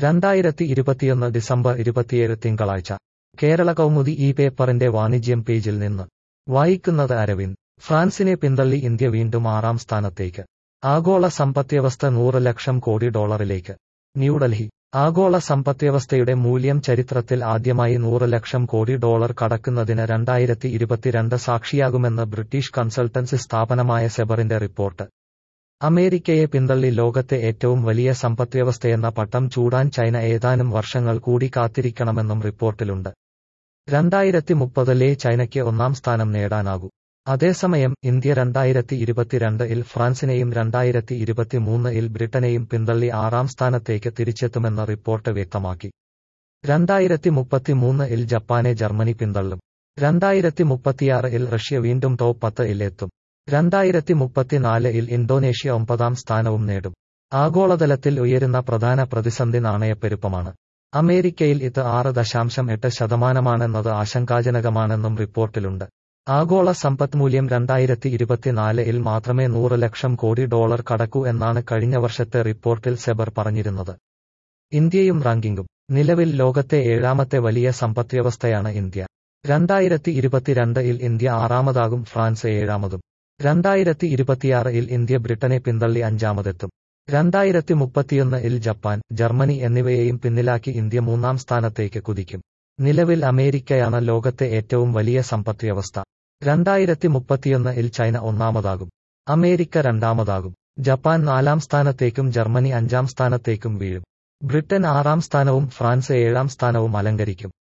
രണ്ടായിരത്തി ഇരുപത്തിയൊന്ന് ഡിസംബർ ഇരുപത്തിയേഴ് തിങ്കളാഴ്ച കേരള കൗമുദി ഈ പേപ്പറിന്റെ വാണിജ്യം പേജിൽ നിന്ന് വായിക്കുന്നത് അരവിന്ദ് ഫ്രാൻസിനെ പിന്തള്ളി ഇന്ത്യ വീണ്ടും ആറാം സ്ഥാനത്തേക്ക് ആഗോള സമ്പദ്വ്യവസ്ഥ നൂറ് ലക്ഷം കോടി ഡോളറിലേക്ക് ന്യൂഡൽഹി ആഗോള സമ്പദ്വ്യവസ്ഥയുടെ മൂല്യം ചരിത്രത്തിൽ ആദ്യമായി നൂറ് ലക്ഷം കോടി ഡോളർ കടക്കുന്നതിന് രണ്ടായിരത്തി ഇരുപത്തിരണ്ട് സാക്ഷിയാകുമെന്ന് ബ്രിട്ടീഷ് കൺസൾട്ടൻസി സ്ഥാപനമായ സെബറിന്റെ റിപ്പോർട്ട് അമേരിക്കയെ പിന്തള്ളി ലോകത്തെ ഏറ്റവും വലിയ സമ്പദ്വ്യവസ്ഥയെന്ന പട്ടം ചൂടാൻ ചൈന ഏതാനും വർഷങ്ങൾ കൂടി കാത്തിരിക്കണമെന്നും റിപ്പോർട്ടിലുണ്ട് രണ്ടായിരത്തി മുപ്പതിലെ ചൈനയ്ക്ക് ഒന്നാം സ്ഥാനം നേടാനാകൂ അതേസമയം ഇന്ത്യ രണ്ടായിരത്തി ഇരുപത്തിരണ്ട് ഇൽ ഫ്രാൻസിനെയും രണ്ടായിരത്തി ഇരുപത്തിമൂന്ന് ഇൽ ബ്രിട്ടനെയും പിന്തള്ളി ആറാം സ്ഥാനത്തേക്ക് തിരിച്ചെത്തുമെന്ന് റിപ്പോർട്ട് വ്യക്തമാക്കി രണ്ടായിരത്തി മുപ്പത്തിമൂന്ന് ഇൽ ജപ്പാനെ ജർമ്മനി പിന്തള്ളും രണ്ടായിരത്തി മുപ്പത്തിയാറ് ഇൽ റഷ്യ വീണ്ടും ടോപ്പ് പത്ത് ഇൽ എത്തും രണ്ടായിരത്തി മുപ്പത്തിനാല് ഇൽ ഇന്തോനേഷ്യ ഒമ്പതാം സ്ഥാനവും നേടും ആഗോളതലത്തിൽ ഉയരുന്ന പ്രധാന പ്രതിസന്ധി നാണയപ്പെരുപ്പമാണ് അമേരിക്കയിൽ ഇത് ആറ് ദശാംശം എട്ട് ശതമാനമാണെന്നത് ആശങ്കാജനകമാണെന്നും റിപ്പോർട്ടിലുണ്ട് ആഗോള സമ്പദ്മൂല്യം രണ്ടായിരത്തി ഇരുപത്തിനാല് ഇൽ മാത്രമേ നൂറ് ലക്ഷം കോടി ഡോളർ കടക്കൂ എന്നാണ് കഴിഞ്ഞ വർഷത്തെ റിപ്പോർട്ടിൽ സെബർ പറഞ്ഞിരുന്നത് ഇന്ത്യയും റാങ്കിങ്ങും നിലവിൽ ലോകത്തെ ഏഴാമത്തെ വലിയ സമ്പദ്വ്യവസ്ഥയാണ് ഇന്ത്യ രണ്ടായിരത്തി ഇരുപത്തിരണ്ട് ഇൽ ഇന്ത്യ ആറാമതാകും ഫ്രാൻസ് ഏഴാമതും രണ്ടായിരത്തി ഇരുപത്തിയാറ് ഇൽ ഇന്ത്യ ബ്രിട്ടനെ പിന്തള്ളി അഞ്ചാമതെത്തും രണ്ടായിരത്തി മുപ്പത്തിയൊന്ന് ഇൽ ജപ്പാൻ ജർമ്മനി എന്നിവയെയും പിന്നിലാക്കി ഇന്ത്യ മൂന്നാം സ്ഥാനത്തേക്ക് കുതിക്കും നിലവിൽ അമേരിക്കയാണ് ലോകത്തെ ഏറ്റവും വലിയ സമ്പദ്വ്യവസ്ഥ രണ്ടായിരത്തി മുപ്പത്തിയൊന്ന് ഇൽ ചൈന ഒന്നാമതാകും അമേരിക്ക രണ്ടാമതാകും ജപ്പാൻ നാലാം സ്ഥാനത്തേക്കും ജർമ്മനി അഞ്ചാം സ്ഥാനത്തേക്കും വീഴും ബ്രിട്ടൻ ആറാം സ്ഥാനവും ഫ്രാൻസ് ഏഴാം സ്ഥാനവും അലങ്കരിക്കും